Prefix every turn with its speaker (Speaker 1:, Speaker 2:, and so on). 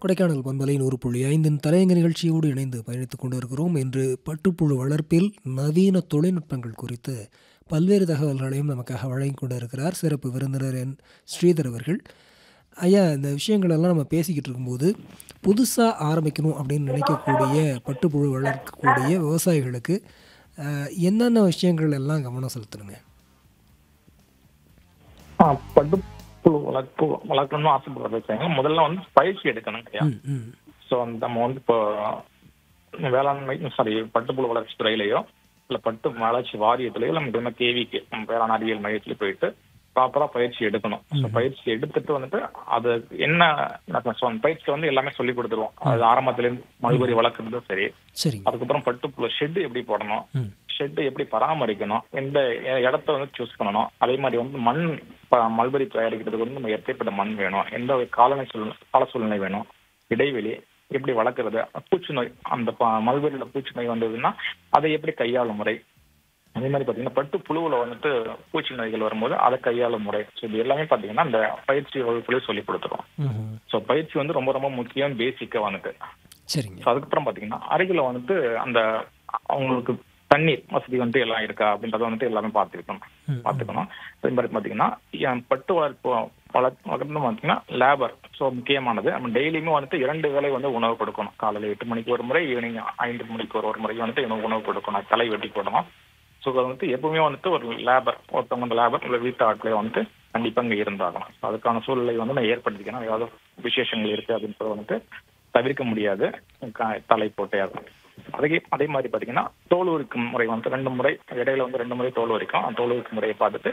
Speaker 1: கொடைக்கானல் பண்பலை நூறு புள்ளி ஐந்தின் தலையங்க நிகழ்ச்சியோடு இணைந்து பயணித்துக் கொண்டிருக்கிறோம் இன்று பட்டுப்புழு வளர்ப்பில் நவீன தொழில்நுட்பங்கள் குறித்து பல்வேறு தகவல்களையும் நமக்காக வழங்கி கொண்டிருக்கிறார் சிறப்பு விருந்தினர் என் ஸ்ரீதர் அவர்கள் ஐயா இந்த விஷயங்களெல்லாம் நம்ம பேசிக்கிட்டு இருக்கும்போது புதுசாக ஆரம்பிக்கணும் அப்படின்னு நினைக்கக்கூடிய பட்டுப்புழு வளர்க்கக்கூடிய விவசாயிகளுக்கு அஹ், என்னென்ன விஷயங்கள் எல்லாம் கவனம் செலுத்தணுங்க
Speaker 2: ஆ, பட்டுப்புழு வளர்ப்பு வளர்க்கணும்னு ஆசைப்படுற விவசாயிங்க முதல்ல வந்து பயிற்சி எடுக்கணும் ஐயா
Speaker 1: ம் ம்
Speaker 2: ஸோ நம்ம வந்து இப்போ வேளாண்மை சாரி பட்டுப்புழு வளர்ச்சி துறையிலையோ இல்லை பட்டு வளர்ச்சி வாரியத்திலையோ நம்ம இந்த மாதிரி கேவிக்கு நம்ம வேளாண் அறிவியல் மையத்துல போயிட்டு ப்ராப்பரா பயிற்சி எடுக்கணும் ஸோ பயிற்சி எடுத்துட்டு வந்துட்டு அது என்ன நான் சொன்ன பயிற்சி வந்து எல்லாமே சொல்லி கொடுத்துருவோம் அது ஆரம்பத்துல இருந்து மல்பரி வளர்க்குறதும் சரி
Speaker 1: சரிங்க
Speaker 2: அதுக்கப்புறம் பட்டுப்புழு ஷெட் எப்படி போடணும்
Speaker 1: ம்
Speaker 2: ஷெட் எப்படி பராமரிக்கணும் எந்த இ- இடத்த வந்து சூஸ் பண்ணணும் அதே மாதிரி வந்து மண் ப- மல்பரி தயாரிக்கிறதுக்கு வந்து நம்ம எப்படிப்பட்ட மண் வேணும் எந்த ஒரு காலநிலை சூழ்நிலை கால சூழ்நிலை வேணும் இடைவெளி எப்படி வளர்க்குறது பூச்சி நோய் அந்த ப- மல்பரியில பூச்சி நோய் வந்ததுன்னா அதை எப்படி கையாளும் முறை அதே மாதிரி பாத்தீங்கன்னா பட்டு புழுவுல வந்துட்டு பூச்சி நோய்கள் வரும்போது அதை கையாளும் முறை ஸோ இது எல்லாமே பாத்தீங்கன்னா இந்த பயிற்சி வகுப்புலேயே சொல்லி கொடுத்துரும்
Speaker 1: ம்
Speaker 2: ஸோ பயிற்சி வந்து ரொம்ப ரொம்ப முக்கியம் பேசிக்கா வந்துட்டு
Speaker 1: சரிங்க
Speaker 2: ஸோ அதுக்கப்புறம் பாத்தீங்கன்னா அருகில வந்துட்டு அந்த அவங்களுக்கு தண்ணீர் வசதி வந்து எல்லாம் இருக்கா அப்படின்றத வந்துட்டு எல்லாமே பார்த்துக்கணும்
Speaker 1: ம்,
Speaker 2: பார்த்துக்கணும் அதே மாதிரி பாத்தீங்கன்னா என் பட்டு வளர்ப்பு வளர்ப்பு வளர்ப்பு பாத்தீங்கன்னா லேபர் ஸோ முக்கியமானது நம்ம டெய்லியுமே வந்துட்டு இரண்டு வேளை வந்து உணவு கொடுக்கணும் காலையில எட்டு மணிக்கு ஒரு முறை ஈவினிங் ஐந்து மணிக்கு ஒரு ஒரு முறை வந்துட்டு உணவு உணவு கொடுக்கணும் தலை வெட்டி போடணும் ஸோ அது வந்துட்டு எப்பவுமே வந்துட்டு ஒரு லேபர் ஒருத்தவங்க அந்த லேபர் இல்லை வீட்டு ஆட்களே வந்துட்டு கண்டிப்பா இங்க இருந்தாகணும் ஸோ அதுக்கான சூழ்நிலை வந்து நான் ஏற்படுத்திக்கணும் ஏதாவது விசேஷங்கள் இருக்கு அப்படின்றத வந்துட்டு தவிர்க்க முடியாது க- தலை போட்டே ஆகும் அதே அதே மாதிரி பாத்தீங்கன்னா தோல் உரிக்கும் முறை வந்து ரெண்டு முறை இடையில வந்து ரெண்டு முறை தோல் உரிக்கும் அந்த தோல் உரிக்கும் முறையை பார்த்துட்டு